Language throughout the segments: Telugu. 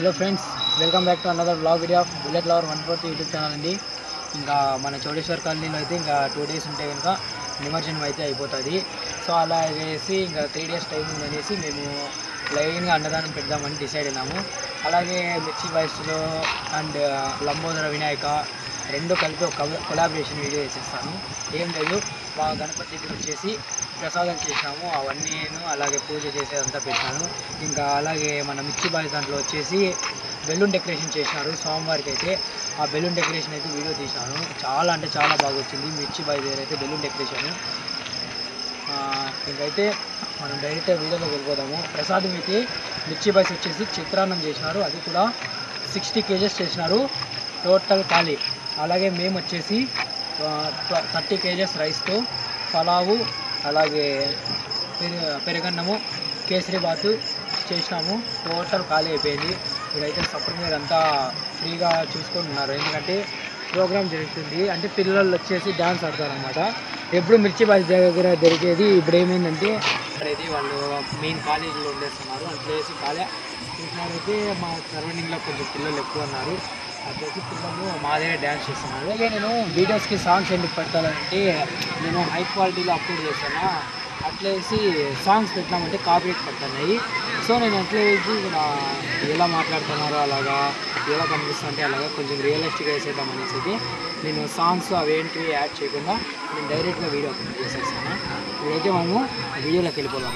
Hello friends welcome back to another blog video of bullet lover one fourth YouTube channel అండి ఇంకా మన చౌడేశ్వర్ కాలనీలో అయితే ఇంకా టూ డేస్ ఉంటే కనుక నిమజ్జనం అయితే అయిపోతుంది సో అలా వేసి ఇంకా త్రీ డేస్ టైం ఉందనేసి మేము లైన్గా అన్నదానం పెడదామని డిసైడ్ అయినాము అలాగే మిర్చి బాయ్స్లో అండ్ లంబోదర వినాయక రెండు కలిపి ఒక కొలాబరేషన్ వీడియో చేసేస్తాను ఏం లేదు మా గణపతి దగ్గర వచ్చేసి ప్రసాదం చేసినాము అవన్నీ నేను అలాగే పూజ చేసేదంతా పెట్టాను ఇంకా అలాగే మన మిర్చి బాయ్స్ దాంట్లో వచ్చేసి బెలూన్ డెకరేషన్ చేసినారు స్వామివారికి అయితే ఆ బెలూన్ డెకరేషన్ అయితే వీడియో తీసినాను చాలా అంటే చాలా బాగా వచ్చింది మిర్చి బాయ్ దగ్గర అయితే బెలూన్ డెకరేషన్ ఇంకైతే మనం డైరెక్ట్ వీడియోలోకి వెళ్ళిపోదాము ప్రసాదం అయితే మిర్చి బాయ్స్ వచ్చేసి చిత్రాన్నం చేసినారు అది కూడా సిక్స్టీ కేజెస్ చేసినారు టోటల్ ఖాళీ అలాగే మేము వచ్చేసి థర్టీ కేజెస్ రైస్తో పలావు అలాగే పెరుగు పెరుగన్నము కేసరి బాతు చేసినాము టోటల్ ఖాళీ అయిపోయింది ఇక్కడైతే సపర్ మీద అంతా ఫ్రీగా చూసుకొని ఉన్నారు ఎందుకంటే ప్రోగ్రామ్ జరుగుతుంది అంటే పిల్లలు వచ్చేసి డ్యాన్స్ ఆడతారనమాట ఎప్పుడు మిర్చి బాజ్ దగ్గర దొరికేది ఇప్పుడు ఏమైందంటే అనేది వాళ్ళు మెయిన్ కాలేజీలో ఉండేస్తున్నారు అట్లేసి కాలే చూసినారైతే మా సరౌండింగ్లో కొంచెం పిల్లలు ఎక్కువ ఉన్నారు అట్లేసి పిల్లలు మా దగ్గర డ్యాన్స్ చేస్తున్నారు అలాగే నేను వీడియోస్కి సాంగ్స్ ఎందుకు పెట్టాలంటే నేను హై క్వాలిటీలో అప్లోడ్ చేస్తాను అట్లేసి సాంగ్స్ పెట్టినామంటే కాపీరేట్ పడుతున్నాయి సో నేను అట్లా వేసి ఇక్కడ ఎలా మాట్లాడుతున్నారో అలాగా ఎలా కనిపిస్తుంటే అలాగా కొంచెం రియలిస్టిక్గా వేసేద్దాం అనేసి అయితే నేను సాంగ్స్ అవేంటివి యాడ్ చేయకుండా నేను డైరెక్ట్గా వీడియో అప్లోడ్ చేసేస్తాను ఇప్పుడైతే మనము వీడియోలోకి వెళ్ళిపోదాం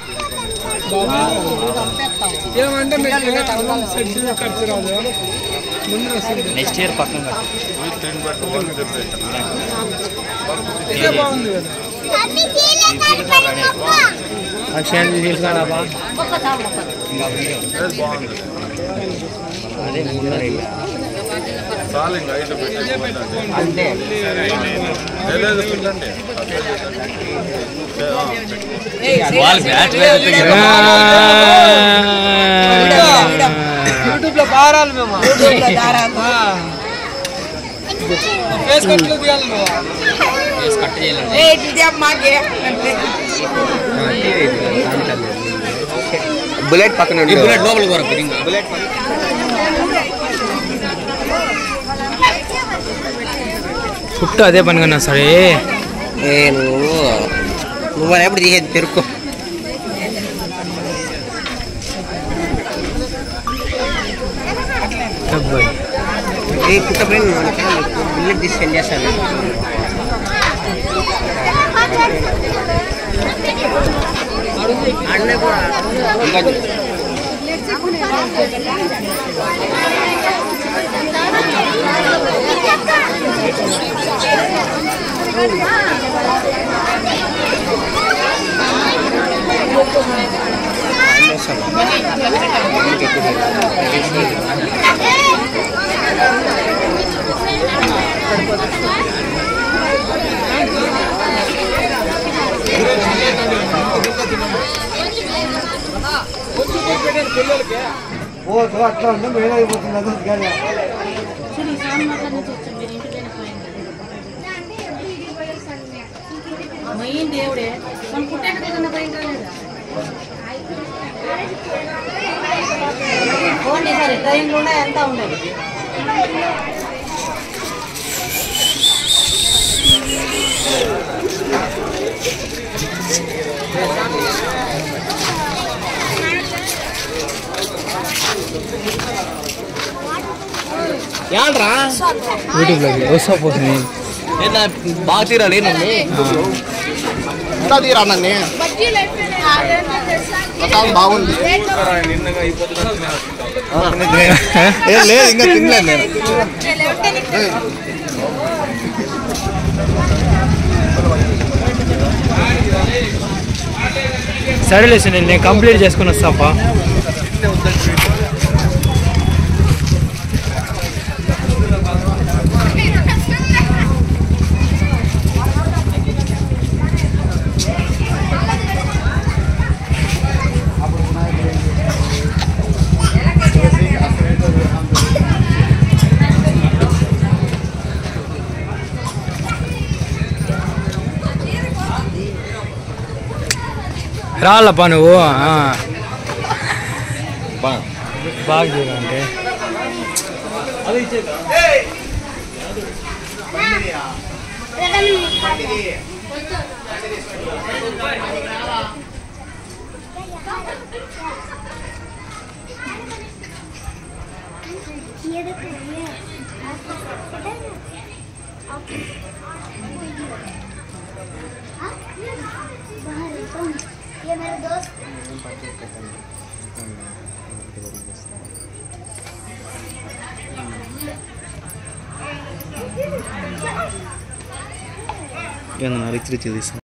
ఏమంటే మీకు ఖర్చు రాదు ముందు వస్తుంది నెక్స్ట్ ఇయర్ పక్కన ఇదే బాగుంది కదా అక్షయాన్ని తీసుకురాబా అదే ముందర ఇలా. చాలు ఇంకా ఐదు పెట్టి అంతే లేదు పెట్టండి యూట్యూబ్ లో బారాలు మేము ఫేస్ కట్లు తీయాలి నువ్వు బుల్లెట్ పక్కన బుల్లెట్ లోపల బుల్లెట్ పుట్టు అదే పని కన్నా సరే నేను నువ్వు ఎప్పుడు తీసేది పెరుక్కో ఏ పుట్ట ఫ్రెండ్ బుల్లెట్ తీసి సెండ్ చేస్తాను అన్న కూడా ఇంకా మెయిన్ దేవుడే మనం పుట్టేట కన్నా పోయిందా లేదా పోండి సరే ట్రైన్లు ఉన్నాయి అంతా ఉండదు ఏంట్రా యూట్యూబ్లోకి వస్తా పోతుంది ఏంటా బాగా తీరాలి నన్ను ఇంకా తీరా నన్ను ప్రసాదం బాగుంది ఏ లేదు ఇంకా తినలేదు నేను సరేలే సునీల్ నేను కంప్లీట్ చేసుకుని వస్తాపా రాళ్ళప్పా నువ్వు ఆ. బాగా చూడండి ये देखो ये बाहर है तुम ये मेरे दोस्त ఏందన్నా రిచ్ రిచ్ తీసుకో